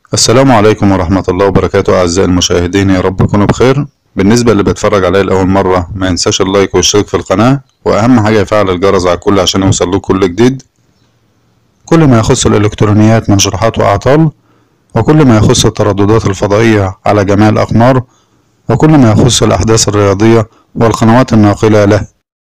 السلام عليكم ورحمة الله وبركاته أعزائي المشاهدين يا رب تكونوا بخير بالنسبة اللي بيتفرج عليا لأول مرة ما ينساش اللايك والاشتراك في القناة وأهم حاجة يفعل الجرس على الكل عشان يوصل له كل جديد كل ما يخص الإلكترونيات من شروحات وأعطال وكل ما يخص الترددات الفضائية على جميع الأقمار وكل ما يخص الأحداث الرياضية والقنوات الناقلة له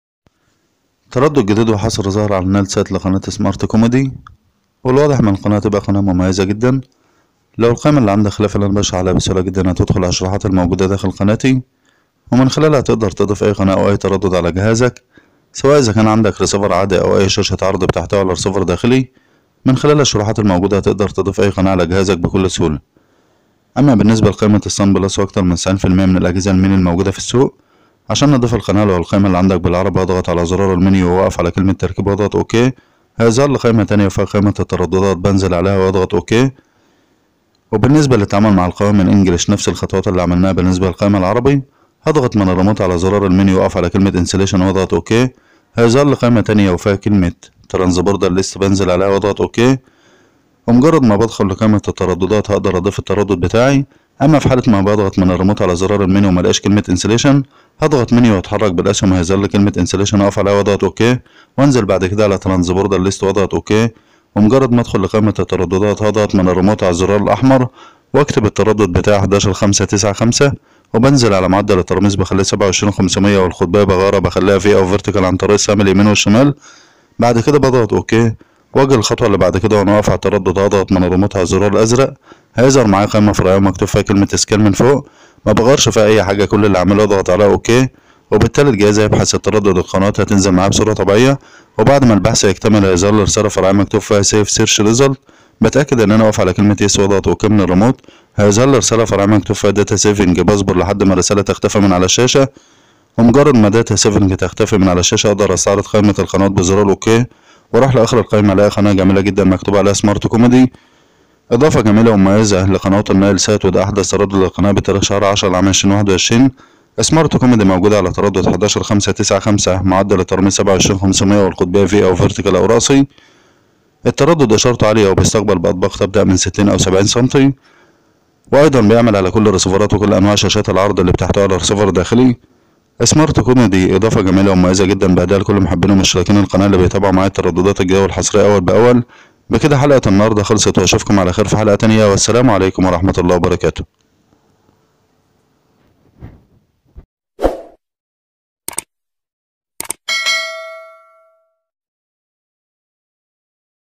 تردد جديد وحصر ظهر على النال سات لقناة سمارت كوميدي والواضح من القناة تبقى قناة مميزة جدا لو القائمة اللي عندك خلاف اللي انا بشرح عليها بسهولة جدا هتدخل على الشروحات الموجودة داخل قناتي ومن خلالها تقدر تضيف أي قناة أو أي تردد على جهازك سواء إذا كان عندك ريسيفر عادي أو أي شاشة عرض بتحتوي على ريسيفر داخلي من خلال الشروحات الموجودة هتقدر تضيف أي قناة على جهازك بكل سهولة أما بالنسبة لقائمة الصن بلس وأكتر من 90% من الأجهزة الميني الموجودة في السوق عشان نضيف القناة لو القائمة اللي عندك بالعربي اضغط على زرار المنيو ووقف على كلمة تركيب واضغط أوكي هيظهر لي قائمة تانية فيها قائمة الترددات بنزل عليها واضغط أوكي وبالنسبة للتعامل مع القوائم الانجليش نفس الخطوات اللي عملناها بالنسبة للقائمة العربي هضغط من الريموت على زرار المنيو واقف على كلمة انسليشن واضغط اوكي هيظهر لي قائمة تانية وفيها كلمة ترانسبوردر ليست بنزل عليها واضغط اوكي ومجرد ما بدخل لقائمة الترددات هقدر اضيف التردد بتاعي اما في حالة ما بضغط من الريموت على زرار المنيو وملقاش كلمة انسليشن هضغط منيو واتحرك بالاسهم هيظهر لي كلمة انسليشن اقف عليها واضغط اوكي وانزل بعد كده على ترانسبوردر ليست واضغط اوكي ومجرد ما ادخل لقائمة الترددات هضغط من الريموت على الزرار الأحمر واكتب التردد بتاعي 11595 وبنزل على معدل الترميز بخليه 27500 والخطبية بغارة بخليها في أو فيرتيكال عن طريق السهم اليمين والشمال بعد كده بضغط أوكي واجي الخطوة اللي بعد كده وأنا واقف على التردد هضغط من الريموت على الزرار الأزرق هيظهر معايا قائمة فرعية مكتوب فيها كلمة سكان من فوق ما بغيرش فيها أي حاجة كل اللي أعمله أضغط عليها أوكي وبالتالي الجهاز هيبحث التردد القناة هتنزل معاه بصورة طبيعية وبعد ما البحث يكتمل هيظهر لي رسالة فرعية مكتوب فيها سيف سيرش ريزلت بتأكد إن أنا واقف على كلمة يس واضغط أوكي من الريموت هيظهر لي رسالة فرعية مكتوب فيها داتا سيفنج بصبر لحد ما الرسالة تختفي من على الشاشة ومجرد ما داتا سيفنج تختفي من على الشاشة أقدر أستعرض قائمة القنوات بزرار أوكي وأروح لآخر القائمة ألاقي قناة جميلة جدا مكتوب عليها سمارت كوميدي إضافة جميلة ومميزة لقناة النايل سات وده أحدث تردد للقناة بتاريخ شهر عشرة لعام عشرين واحد وعشرين سمارت كوميدي موجودة على تردد 11595 معدل الترميز 27500 والقطبية في أو فيرتيكال أو رأسي التردد إشارته عالية وبيستقبل بأطباق تبدأ من 60 أو 70 سنتي وأيضا بيعمل على كل الرسيفرات وكل أنواع شاشات العرض اللي بتحتوي على رسيفر داخلي سمارت كوميدي إضافة جميلة ومميزة جدا بأداء لكل محبين ومشتركين القناة اللي بيتابعوا معايا الترددات الجوية والحصرية أول بأول بكده حلقة النهاردة خلصت وأشوفكم على خير في حلقة تانية والسلام عليكم ورحمة الله وبركاته